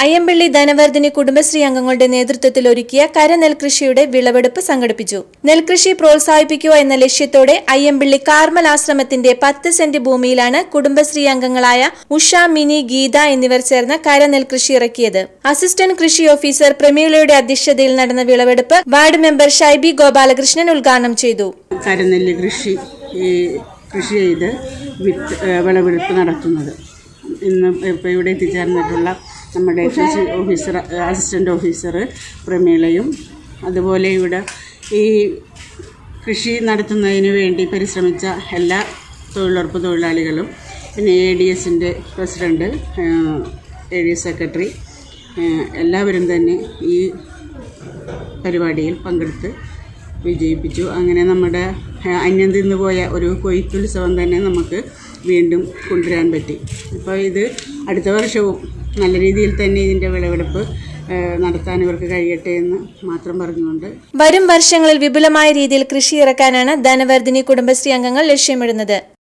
അയ്യമ്പള്ളി ധനവർദ്ധിനി കുടുംബശ്രീ അംഗങ്ങളുടെ നേതൃത്വത്തിൽ ഒരുക്കിയ കരനെൽകൃഷിയുടെ വിളവെടുപ്പ് സംഘടിപ്പിച്ചു നെൽകൃഷി പ്രോത്സാഹിപ്പിക്കുക എന്ന ലക്ഷ്യത്തോടെ അയ്യമ്പള്ളി കാർമൽ ആശ്രമത്തിന്റെ പത്ത് സെന്റ് ഭൂമിയിലാണ് കുടുംബശ്രീ അംഗങ്ങളായ ഉഷ മിനി ഗീത എന്നിവർ ചേർന്ന് കരനെൽകൃഷി ഇറക്കിയത് അസിസ്റ്റന്റ് കൃഷി ഓഫീസർ പ്രമീളയുടെ അധ്യക്ഷതയിൽ നടന്ന വിളവെടുപ്പ് വാർഡ് മെമ്പർ ഷൈബി ഗോപാലകൃഷ്ണൻ ഉദ്ഘാടനം ചെയ്തു കരനെല്ല് കൃഷി ഈ കൃഷി ചെയ്ത് വിത്ത് ഏ, വിളവെടുപ്പ് നടത്തുന്നത് ഇന്ന് ഇപ്പോൾ ഇവിടെ എത്തിച്ചേർന്നിട്ടുള്ള നമ്മുടെ കൃഷി ഓഫീസർ അസിസ്റ്റൻ്റ് ഓഫീസർ പ്രമീളയും അതുപോലെ ഇവിടെ ഈ കൃഷി നടത്തുന്നതിന് വേണ്ടി പരിശ്രമിച്ച എല്ലാ തൊഴിലുറപ്പ് തൊഴിലാളികളും പിന്നെ എ ഡി എസിൻ്റെ president A D S secretary ഏ, എല്ലാവരും തന്നെ ഈ പരിപാടിയിൽ പങ്കെടുത്ത് വിജയിപ്പിച്ചു അങ്ങനെ നമ്മുടെ ഏഹ്, അന്യം തിന്നു പോയ ഒരു കൊയ്ത്തുത്സവം തന്നെ നമുക്ക് വീണ്ടും കൊണ്ടുവരാൻ പറ്റി അപ്പോൾ ഇത് അടുത്ത വർഷവും നല്ല രീതിയിൽ തന്നെ ഇതിൻ്റെ വിളവെടുപ്പ് ഏഹ്, നടത്താൻ ഇവർക്ക് കഴിയട്ടെ എന്ന് മാത്രം പറഞ്ഞുകൊണ്ട് വരും വർഷങ്ങളിൽ വിപുലമായ രീതിയിൽ കൃഷി ഇറക്കാനാണ് ധനവർദ്ധിനി കുടുംബശ്രീ അംഗങ്ങൾ ലക്ഷ്യമിടുന്നത്